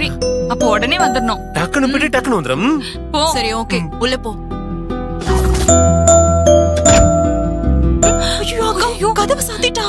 சரி அப்போ உடனே வந்துடணும் டக்குன்னு போயிட்டு டக்குன்னு வந்துடும் ம். போ சரி ஓகே உள்ள போ ஐயோ அக்கா கதவை சாத்திட்டா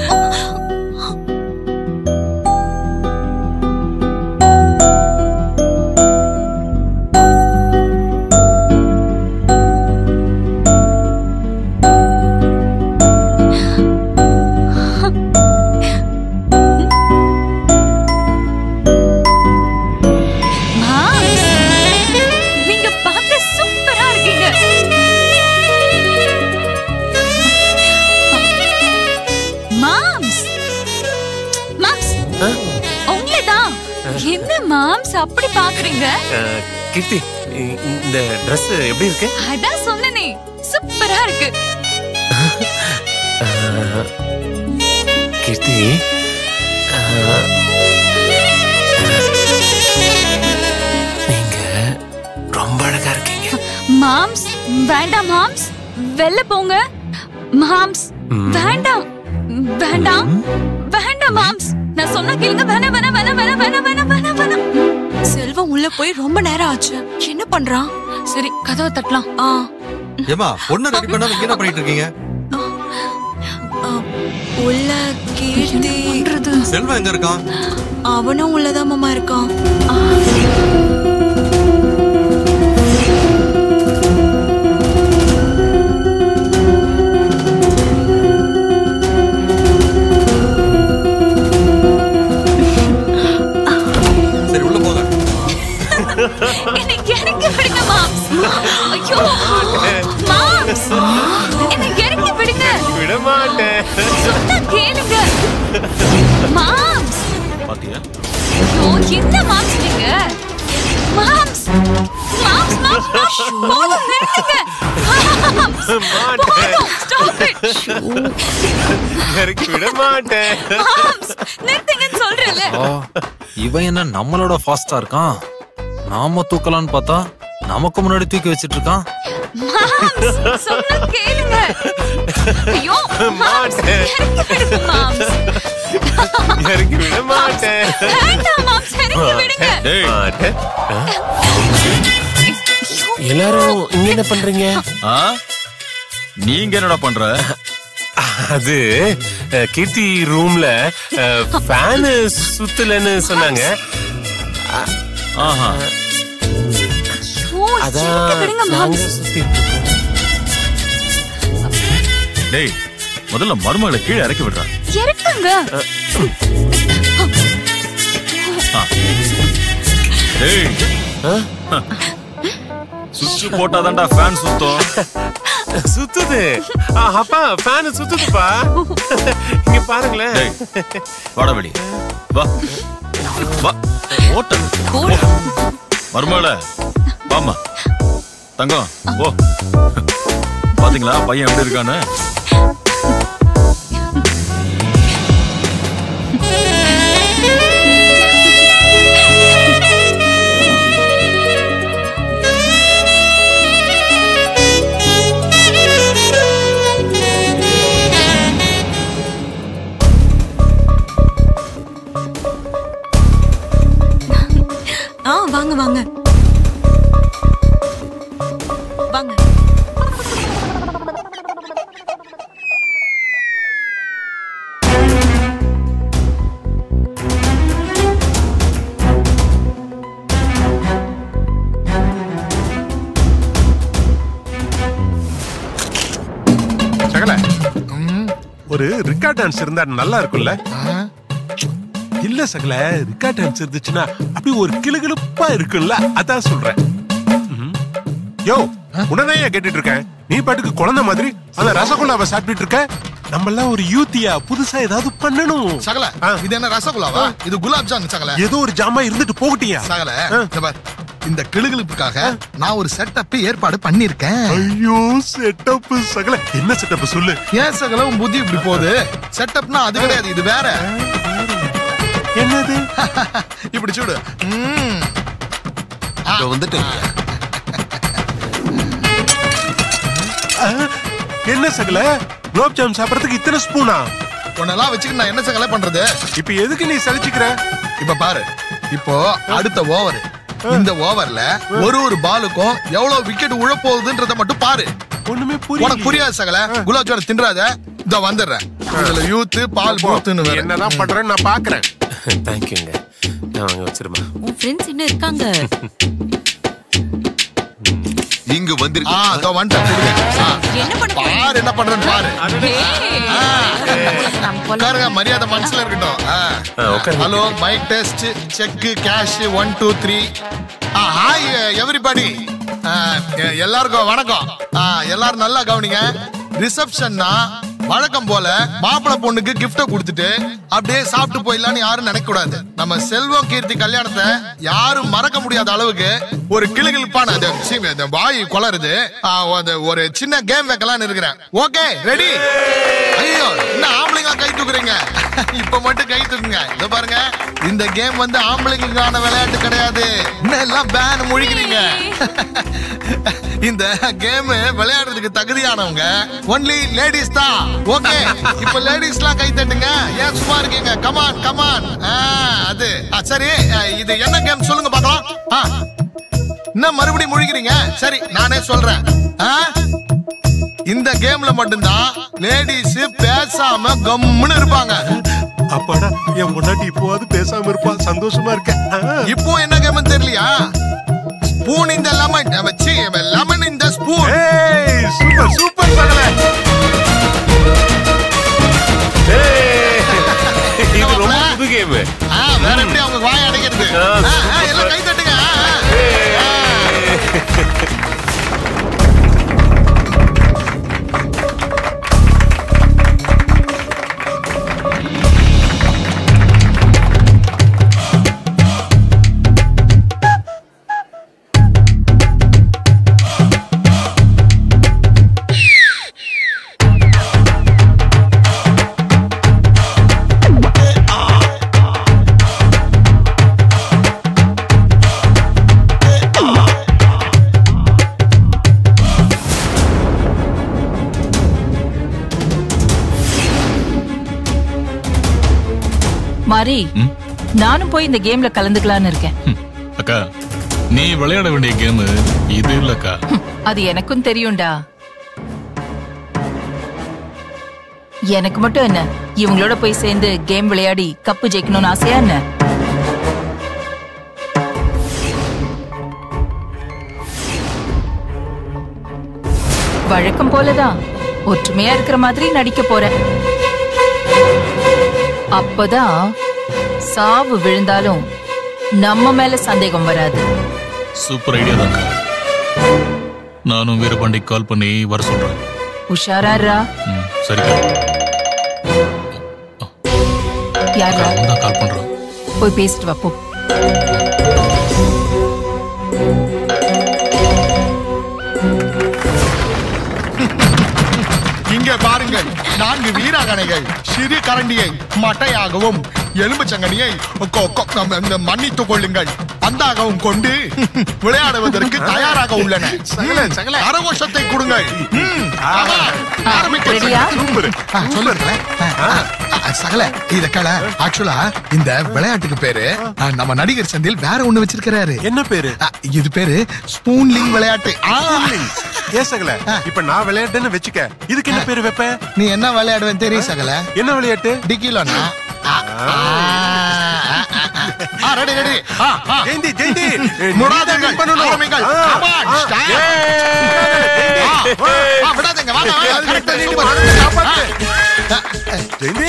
மாம்ஸ், நீங்க பார்க்க சூப்பரா இருக்கீங்க மாம்ஸ் மாம்ஸ் ஆ? உங்களேதான் என்ன மாம்ஸ் அப்படி பாக்குறீங்க அஹ், கீர்த்தி இ- இந்த Dress எப்படி இருக்கு அதான் சொன்னனே சூப்பரா இருக்கு அஹ், கீர்த்தி அஹ், நீங்க ரொம்ப அழகா இருக்கீங்க மாம்ஸ் வேண்டாம் மாம்ஸ் வெளில போங்க மாம்ஸ் ம். வேண்டாம் வேண்டாம் வேண்டாம் மாம்ஸ் நான் சொன்னா கேளுங்க வேணாம் வேணாம் வேணாம் வேணாம் வேணாம் வேணாம் வேணாம் வேணாம் செல்வம் உள்ள போய் ரொம்ப நேரம் ஆச்சு என்ன பண்றான் சரி கதவை தட்டலாம் ஆ ஏமா பொண்ணு ரெடி பண்ணாம இங்க என்ன பண்ணிட்டு இருக்கீங்க ஆ, உள்ள கீர்த்தி பண்றது செல்வம் எங்க இருக்கான் அவனும் உள்ளதான் மாமா இருக்கான் சரி உள்ள போங்க என்னை இறக்கி விடுங்க மாம்ஸ் ஐயோ மாம்ஸ் என்னை இறக்கி விடுங்க விட மாட்டேன் சொன்னா கேளுங்க மாம்ஸ் பாத்தியா ஐயோ என்ன மாம்ஸ் நீங்க மாம்ஸ் மாம்ஸ் மாம்ஸ் மாம்ஸ் போதும் நிறுத்துங்க மாம்ஸ் போதும் ஸ்டாப் இட் இறக்கி விட மாட்டேன் மாம்ஸ் நிறுத்துங்கன்னு சொல்றேன்ல ஆ, இவன் என்ன நம்மளோட ஃபாஸ்டா இருக்கான் நாம தூக்கலாம்னு பார்த்தா நமக்கு முன்னாடி தூக்கி வச்சிட்டு இருக்கான் மாம்ஸ் சொன்னா கேளுங்க ஐயோ மாம்ஸ் மாட்டேன். இறக்கி விடுங்க மாம்ஸ் இறக்கி விட மாட்டேன் வேண்டாம் மாம்ஸ் இறக்கி விடுங்க டேய் மாட்டேன் அஹ். எல்லாரும் இங்க என்ன பண்றீங்க ஆ? நீங்க என்னடா பண்ற அது அஹ், கீர்த்தி ரூம்ல ஃபேனு சுத்தலன்னு சொன்னாங்க ஆஹா ஐயோ இறக்கி அதான் விடுங்க நாங்க மாம்ஸ் சுத்திட்டு இருக்கோம். டேய் முதல்ல மருமகளை கீழே இறக்கி விடுறா இறக்குங்க ஆ. டேய் ஆ? சுவிட்ச் போட்டாதான்டா ஃபேன் சுத்தம் சுத்துது ஆ, அப்பா ஃபேனு சுத்துதுப்பா இங்க பாருங்களேன் டேய் வாடா வெளிய வா வா ஓட்ட மருமகள வாமா தங்கம் ஓ பாத்தீங்களா பையன் எப்படி இருக்கான்னு ஆ வாங்க வாங்க வாங்க சகல ஒரு ரிக்கா டான்ஸ் இருந்தா நல்லா இருக்கும்ல இல்ல சகல ரிக்கா டான்ஸ் இருந்துச்சுன்னா அப்படி ஒரு கிளுகிளுப்பா இருக்கும்ல அதான் சொல்றேன் ம்ஹும். யோ உடனே கேட்டுட்டு இருக்கேன் நீ பாட்டுக்கு குழந்தை மாதிரி அந்த ரசகுல்லாவை சாப்பிட்டுட்டு இருக்க நம்ம எல்லாம் ஒரு யூத்தியா புதுசா ஏதாவது பண்ணணும் சகல ஆ. இது என்ன ரசகுல்லாவா இது குலாப் ஜாமுன் சகல ஏதோ ஒரு ஜாமா இருந்துட்டு போகட்டியா சகல ஆ. இங்க பார். இந்த கிளுகிளுப்புக்காக நான் ஒரு செட்டப் ஏற்பாடு பண்ணிருக்கேன் ஐயோ செட்டப் சகல என்ன செட்டப் சொல்லு ஏன் சகல உன் புத்தி இப்படி போகுது செட்டப்னா அது கிடையாது இது வேற என்னது இப்படி சூடு ம். இதோ வந்துட்டேன் ஆ, என்ன சகல குலோப் ஜாம் சாப்பிடறதுக்கு இத்தனை ஸ்பூனா உன்னெல்லாம் வச்சுக்கிட்டு நான் என்ன சகல பண்றது இப்ப எதுக்கு நீ சலிச்சுக்கிற இப்ப பாரு இப்போ அடுத்த ஓவர் இந்த ஓவர்ல ஒரு ஒரு பாலுக்கும் எவ்வளவு விக்கெட் உழப்போகுதுன்றத மட்டும் பாரு ஒண்ணுமே உனக்கு புரியல புரியாது சகல குலாப் ஜாமுன் தின்றாத இதோ வந்துடுறேன் இதுல யூத் பால் பூத்துன்னு வேற என்னதான் பண்றேன்னு நான் பாக்குறேன் தேங்க்யூங்க நான் வாங்க வச்சிருமா உன் ஃப்ரெண்ட்ஸ் இன்னும் இருக்காங்க இங்கு ஆ வந்திருக்கு இதோ வந்துட்டேன் கொடுங்க. ஆ, என்ன பண்ண போறீங்க? பாரு என்ன பண்றேன்னு பாரு ஏய், நம்ம போலாம். உட்காருங்க மரியாதை மனசுல இருக்கட்டும் ஆ. ஆ, உட்காருங்க. Hello mic test check cash one two three hi everybody எல்லாருக்கும் வணக்கம் ஆ, எல்லாரும் நல்லா கவனிங்க ரிசப்ஷன்னா வழக்கம் போல மாப்பிள்ளை பொண்ணுக்கு gift கொடுத்துட்டு அப்படியே சாப்பிட்டு போயிடலாம்னு யாரும் நினைக்க கூடாது நம்ம செல்வம் கீர்த்தி கல்யாணத்தை யாரும் மறக்க முடியாத அளவுக்கு ஒரு கிளுகிழுப்பான அது சீ, அந்த வாய் கொளருது ஆ, அது ஒரு சின்ன கேம் வைக்கலாம்னு இருக்கிறேன் ஓகே ரெடி ஐயோ என்ன ஆம்பளைங்க கை தூக்குறீங்க இப்ப மட்டும் கை தூக்குங்க இத பாருங்க இந்த கேம் வந்து ஆம்பளைங்களுக்கான விளையாட்டு கிடையாது இன்னும் எல்லாம் பேன் முழிக்கிறீங்க இந்த கேம் விளையாடுறதுக்கு தகுதியானவங்க ஒன்லி லேடிஸ் தான் ஓகே இப்ப லேடிஸ் எல்லாம் கை தட்டுங்க ஏன் சும்மா இருக்கீங்க கமான் கமான் அது ஆ, சரி ஆ, இது என்ன கேம் சொல்லுங்க பார்க்கலாம் ஆ, என்ன மறுபடியும் முழிக்கிறீங்க சரி நானே சொல்றேன் ஆ? இந்த கேம்ல மட்டும்தான் லேடிஸ் பேசாம கம்முன்னு இருப்பாங்க அப்பாடா என் முன்னாடி இப்போவாது பேசாம இருப்பா சந்தோஷமா இருக்கேன் ஆ. இப்போ என்ன கேம் தெரியலையா ஸ்பூன் இந்த லெமன் வச்சு லெமன் இந்த ஸ்பூன் ஏய் சூப்பர் சூப்பர் சகல இது ரொம்ப புது கேம் வேற எப்படி அவங்க வாய் அடைக்கிறது ஆ, ஆ, ஆ, super. எல்லாம் கை தட்டுங்க ஆ, ஆ. மாரி நானும் போய் இந்த கேம்ல கலந்துக்கலாம்னு இருக்கேன் அக்கா நீ விளையாட வேண்டிய கேம் இது இல்லக்கா ஹம், அது எனக்கும் தெரியும்டா எனக்கு மட்டும் என்ன இவங்களோட போய் சேர்ந்து கேம் விளையாடி கப்பு ஜெயிக்கணும்னு ஆசையா என்ன வழக்கம் போலதான் ஒற்றுமையா இருக்கிற மாதிரி நடிக்க போறேன் அப்பதான் சாவு விழுந்தாலும் நம்ம மேல சந்தேகம் வராது சூப்பர் ஐடியா தான்க்கா நானும் வீரபாண்டிக்கு கால் பண்ணி வர சொல்றேன் உஷாராரா ம், சரிக்கா யாரா அவன் தான் கால் பண்றான் போய் பேசிட்டு வா போ இங்கே பாருங்கள் நான்கு வீராகனைகள் சிறு கரண்டியை மட்டையாகவும் எலும்புச்சங்கனியை கொ- கொ- நம்ம இந்த மன்னித்துக் கொள்ளுங்கள் பந்தாகவும் கொண்டு விளையாடுவதற்கு தயாராக உள்ளன சகல, சகல. கரகோஷத்தை கொடுங்கள் ம், ஆமா, ஆரம்பிக்க ரெடியா? சூப்பர் ஆ, சொல்லுங்களேன். ஆ, ஆ, ஆ, சகல இத கேள ஆக்சுவலா இந்த விளையாட்டுக்கு பேரு ஆ, நம்ம நடிகர் சந்தில் வேற ஒண்ணு வச்சிருக்கிறாரு என்ன பேரு ஆ, இது பேரு ஸ்பூன்லிங் விளையாட்டு ஆ, ஏ சகல இப்ப நான் விளையாட்டுன்னு வச்சுக்க இதுக்கு என்ன பேரு வைப்ப நீ என்ன விளையாடுவேன் தெரியும் சகல என்ன விளையாட்டு டிக்கிலோனா ரெடி ரெடி ஜெயந்தி ஜெயந்தி முடாதீர்கள், நீதான் பண்ணணும். ஆரம்பிங்கள். ஆ, Come on, ஆ, start. ஏய், ஆ, ஜெயந்தி. ஆ, விடாதீங்க, வாங்க, வாங்க, அது correct, நீ super. மறந்து காப்பாத்து. ஆ, ஜெயந்தி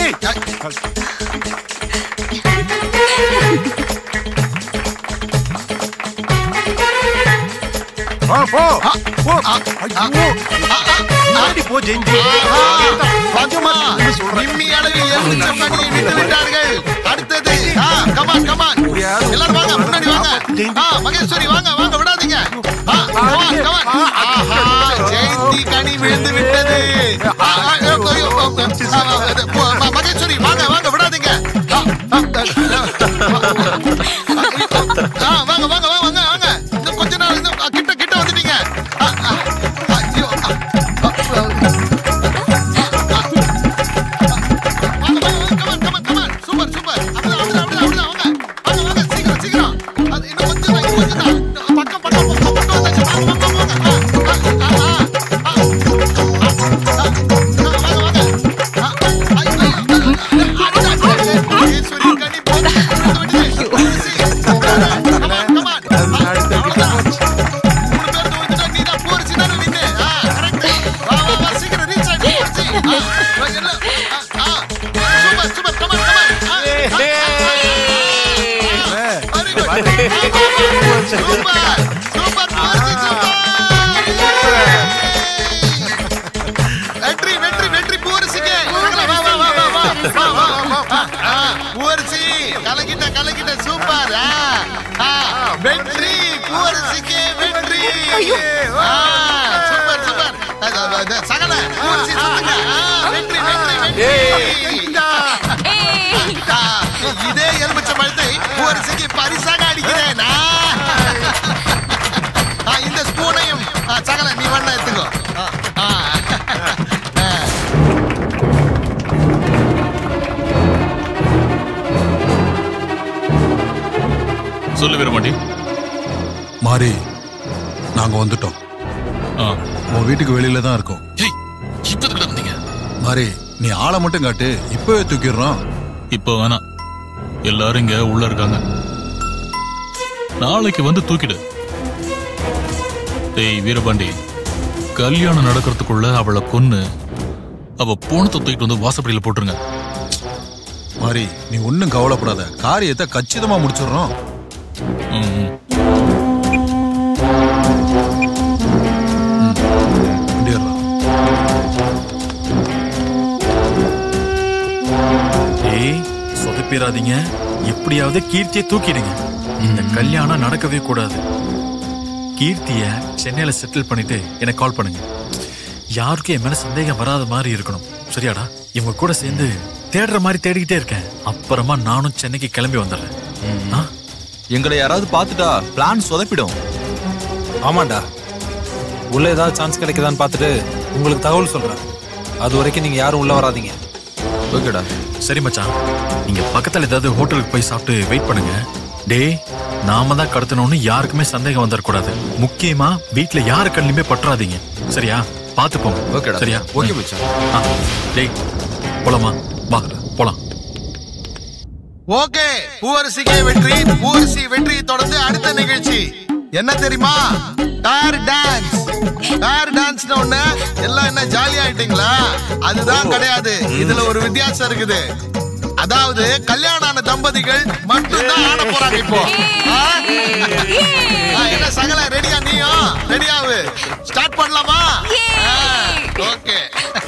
ஆ, போ போ ஐயோ முன்னாடி போ ஜெயந்தி ஆஹா, பாத்துமா, நிம்மி அளவில் எலுமிச்சம் கனியை விட்டு விட்டார்கள். அடுத்தது ஆ, come on, come on. எல்லாரும் வாங்க, முன்னாடி வாங்க. ஆ, மகேஸ்வரி வாங்க வாங்க விடாதீங்க ஆ, come on, come on. ஆஹா, ஜெயந்தி கனி விழுந்து விட்டது ஆ, ஆ, ஐயோ, ஐயோ, ஆ, ஆ, அது, போ, ம- மகேஸ்வரி வாங்க வாங்க விடாதீங்க ஆ, ஆ, ஆ, வாங்க வாங்க வாங்க வாங்க வாங்க இன்னும் கொஞ்ச நாள் இன்னும் கிட்ட கிட்ட வந்துட்டீங்க ஆ, ஆ, ஐயோ, ஆ, ஆ, ஆ, சூப்பர் சூப்பர் பூவரசி சூப்பர் வெற்றி வெற்றி வெற்றி பூவரசிக்கு சகல, வா வா வா வா வா வா வா வா ஆ, பூவரசி கலக்கிட்ட கலக்கிட்ட சூப்பர் ஆ, ஆ, வெற்றி பூவரசிக்கு வெற்றி ஆ, சூப்பர் சூப்பர் அது, அது, அது, சகல பூவரசி சுத்துங்க ஆ, வெற்றி வெற்றி வெற்றி ஆ, இதே எலுமிச்ச பழத்தை பூவரசிக்கு பரிசாக அடிக்கிறேன் ஆ. ஆ, இந்த ஸ்பூனையும் ஆ, சகல நீ வேணா எடுத்துக்கோ ஆ, ஆ. சொல்லு வீரபாண்டி மாறி நாங்க வந்துட்டோம் ஆ உன் வீட்டுக்கு வெளியில தான் இருக்கோம் இப்ப வந்தீங்க மாறி நீ ஆளை மட்டும் காட்டு இப்பவே தூக்கிடுறோம் இப்போ வேணாம் எல்லாரும் இங்க உள்ள இருக்காங்க நாளைக்கு வந்து தூக்கிடு டேய் வீரபாண்டி கல்யாணம் நடக்கிறதுக்குள்ள அவளை கொன்னு அவ போனத்தை தூக்கிட்டு வந்து வாசப்படியில போட்டுருங்க மாறி நீ ஒன்னும் கவலைப்படாத காரியத்தை கச்சிதமா முடிச்சிடுறோம் ம், ம். வண்டிடுறோம் ஏய் சொதப்பிடாதீங்க எப்படியாவது கீர்த்தியை தூக்கிடுங்க இந்த கல்யாணம் நடக்கவே கூடாது கீர்த்திய சென்னையில செட்டில் பண்ணிட்டு எனக்கு கால் பண்ணுங்க யாருக்கும் என் மேல சந்தேகம் வராத மாதிரி இருக்கணும் சரியாடா இவங்க கூட சேர்ந்து தேடுற மாதிரி தேடிக்கிட்டே இருக்கேன் அப்புறமா நானும் சென்னைக்கு கிளம்பி வந்துடுறேன் ஆ? எங்களை யாராவது பார்த்துட்டா பிளான் சொதப்பிடும் ஆமாண்டா உள்ள ஏதாவது சான்ஸ் கிடைக்குதான்னு பார்த்துட்டு உங்களுக்கு தகவல் சொல்றேன் அது வரைக்கும் நீங்க யாரும் உள்ள வராதீங்க ஓகேடா சரி மச்சான் நீங்க பக்கத்துல ஏதாவது ஹோட்டலுக்கு போய் சாப்பிட்டு வெயிட் பண்ணுங்க டேய் நாம தான் கடத்தணும்னு யாருக்குமே சந்தேகம் வந்துடக்கூடாது முக்கியமா வீட்ல யாரு கண்ணுமே பற்றாதீங்க சரியா பாத்து போங்க ஓகேடா. சரியா ஓகே ம். மச்சான். ஆ, டேய் போலாமா வா போலாம் ஓகே பூவரசிக்கே வெற்றி பூவரசி வெற்றியை தொடர்ந்து அடுத்த நிகழ்ச்சி என்ன தெரியுமா டயர் டான்ஸ் டயர் டான்ஸ் ஒண்ணு எல்லாம் என்ன ஜாலியா ஆயிட்டீங்களா அதுதான் கிடையாது இதுல ஒரு வித்தியாசம் இருக்குது அதாவது கல்யாணம் ஆன தம்பதிகள் மட்டும்தான் ஆட போறாங்க இப்போ ஆ? ஆ, என்ன சகல ரெடியா நீயும் ரெடியாவு ஸ்டார்ட் பண்ணலாமா ஓகே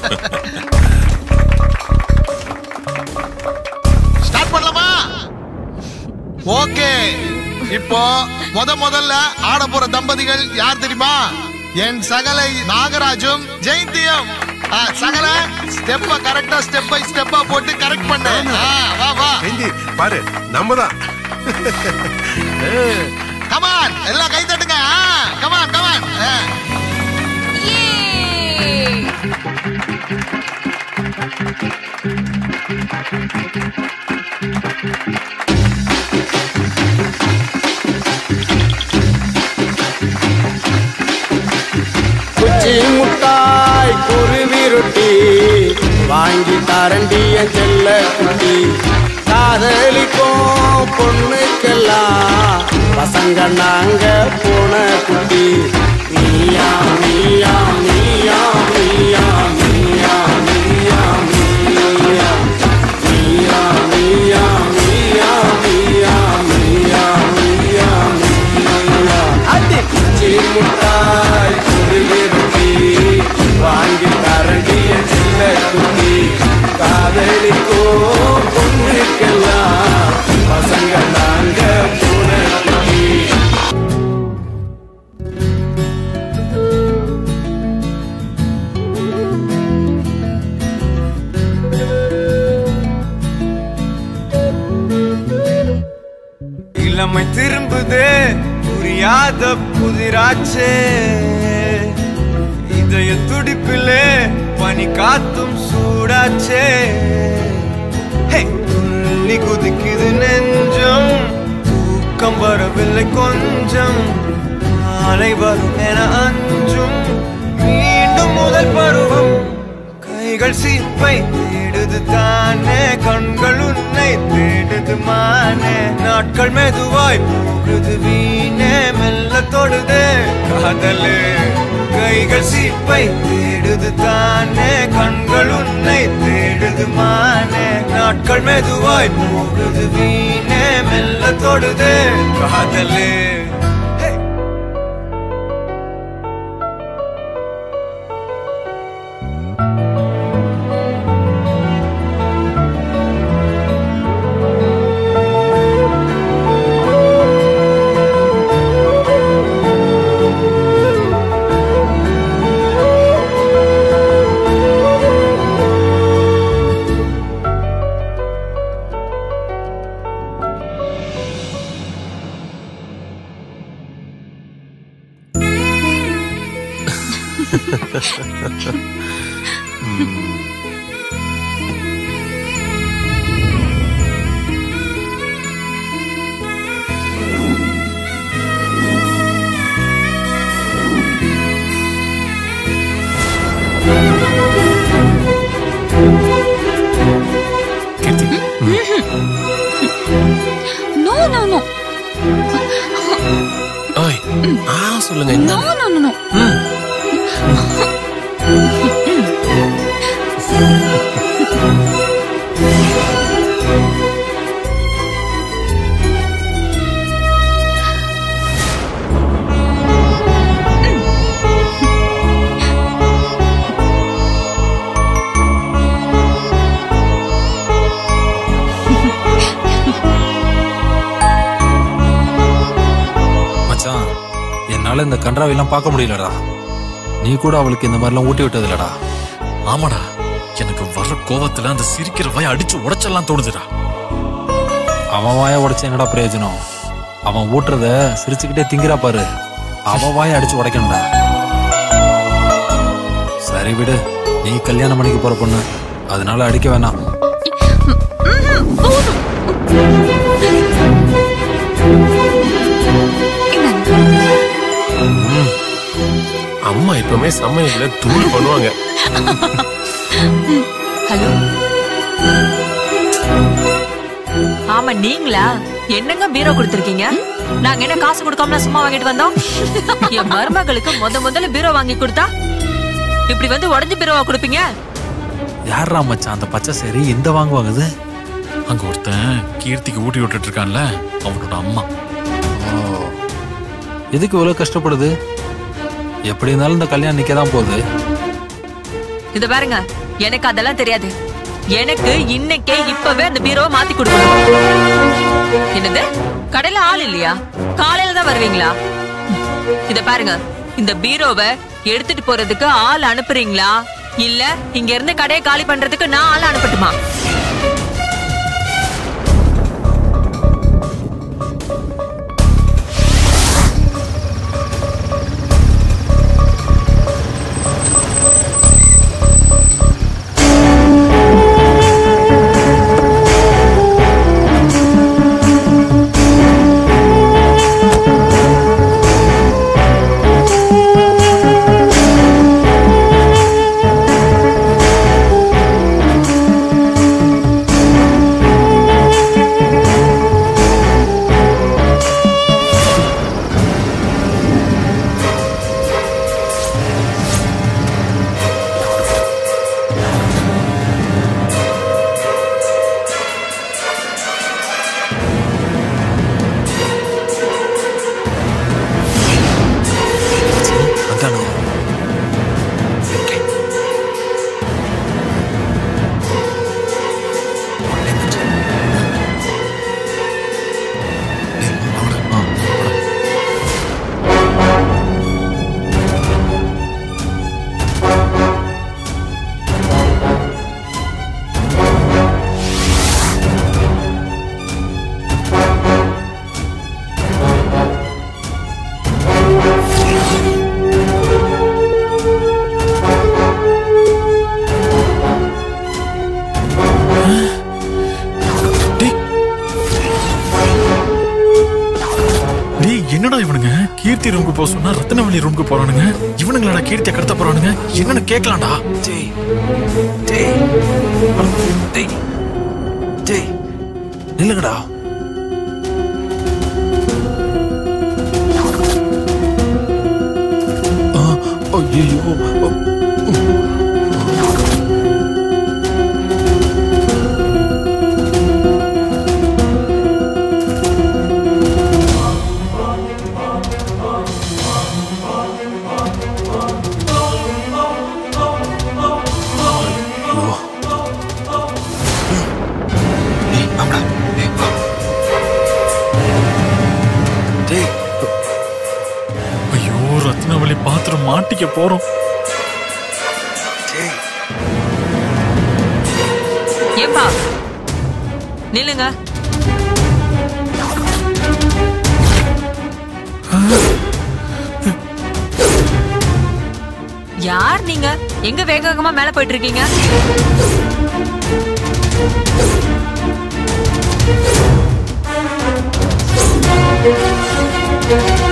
ஸ்டார்ட் பண்ணலாமா ஓகே இப்போ முத முதல்ல ஆட போற தம்பதிகள் யார் தெரியுமா என் சகலை நாகராஜும் ஜெயந்தியும் ஆ, சகல ஸ்டெப்ப கரெக்டா ஸ்டெப் பை ஸ்டெப்பா போட்டு கரெக்ட் பண்ணு ஆ, வா வா ஜெயந்தி பாரு நம்ம தான் கமான் எல்லாம் கை தட்டுங்க கமான் கமான் குச்சி முட்டாய் குருவி ரொட்டி வாங்கி தரண்டிய செல்ல குட்டி காதலிக்கும் பொண்ணுக்கெல்லாம் பசங்க நாங்க போன குட்டி நீயா நீயா நீயா நீயா நீயா நீயா நீயா நீயா நீயா நீயா நீயா நீயா நீயா நீயா அடி குச்சி முட்டாய் குருவி ரொட்டி வாங்கி தரண்டிய சின்ன குட்டி காதலிக்கோ பொண்ணுக்கெல்லாம் பசங்க நாங்க போன குட்டி இளமை திரும்புதே புரியாத புதிராச்சே இதய துடிப்பிலே பனி காத்தும் சூடாச்சே ஹே, துள்ளி குதிக்குது நெஞ்சம் தூக்கம் வரவில்லை கொஞ்சம் நாளை வரும் என அஞ்சும் மீண்டும் முதல் பருவம் கைகள் சீப்பை தேடுது தானே கண்கள் உன்னை தேடுது மானே நாட்கள் மெதுவாய் போகுது வீணே மெல்ல தொடுதே காதலே கைகள் சீப்பை தேடுது தானே கண்கள் உன்னை தேடுது மானே நாட்கள் மெதுவாய் போகுது வீணே மெல்ல தொடுதே காதலே நோ நோ நோ ஓய் ஆ சொல்லுங்க என்ன நோ நோ நோ நோ மச்சான் என்னால இந்த கன்றாவையெல்லாம் பார்க்க முடியலடா நீ கூட அவளுக்கு இந்த மாதிரிலாம் ஊட்டி விட்டது இல்லடா ஆமாடா எனக்கு வர்ற கோவத்துல அந்த சிரிக்கிற வாய் அடிச்சு உடைச்செல்லாம் தோணுதுடா அவன் வாயை உடைச்ச என்னடா பிரயோஜனம் அவன் ஊட்டுறத சிரிச்சுக்கிட்டே திங்கிறா பாரு அவன் வாயை அடிச்சு உடைக்கணும்டா சரி விடு நீ கல்யாணம் பண்ணிக்க போற பொண்ணு அதனால அடிக்க வேணாம் ம். அம்மா எப்பவுமே சமையல்ல தூள் பண்ணுவாங்க ஹலோ ஆமா நீங்களா என்னங்க பீரோ கொடுத்திருக்கீங்க நாங்க என்ன காசு கொடுக்காமல சும்மா வாங்கிட்டு வந்தோம் என் மருமகளுக்கு முத முதல்ல பீரோ வாங்கி கொடுத்தா இப்படி வந்து உடஞ்ச பீரோவா கொடுப்பீங்க யாரா மச்சான் அந்த பச்சை சரி இந்த வாங்குவாங்குது அங்க ஒருத்தன் கீர்த்திக்கு ஊட்டி விட்டுட்டு இருக்கான்ல அவனோட அம்மா எதுக்கு இவ்வளவு கஷ்டப்படுது எப்படி இருந்தாலும் இந்த கல்யாணம் நிக்க தான் போகுது இத பாருங்க எனக்கு அதெல்லாம் தெரியாது எனக்கு இன்னைக்கே இப்பவே அந்த பீரோவை மாத்தி கொடுக்கணும் என்னது கடையில ஆள் இல்லையா காலையில தான் வருவீங்களா இத பாருங்க இந்த பீரோவை எடுத்துட்டு போறதுக்கு ஆள் அனுப்புறீங்களா இல்ல இங்க இருந்து கடையை காலி பண்றதுக்கு நான் ஆள் அனுப்பட்டுமா அதானே டேய் என்னடா இவனுங்க கீர்த்தி ரூமுக்கு போக சொன்னா ரத்னவள்ளி ரூமுக்கு போறானுங்க இவனுங்களா கீர்த்தியை கடத்த போறானுங்க என்னன்னு கேட்கலாம்டா டேய் டேய் டேய் டேய் நில்லுங்கடா ஐயோ ஐயோ ரத்னவள்ளி பாத்திரம் மாட்டிக்க போறோம் ஏப்பா நில்லுங்க யார் நீங்க எங்க வேக வேகமா மேல போயிட்டு இருக்கீங்க Thank you.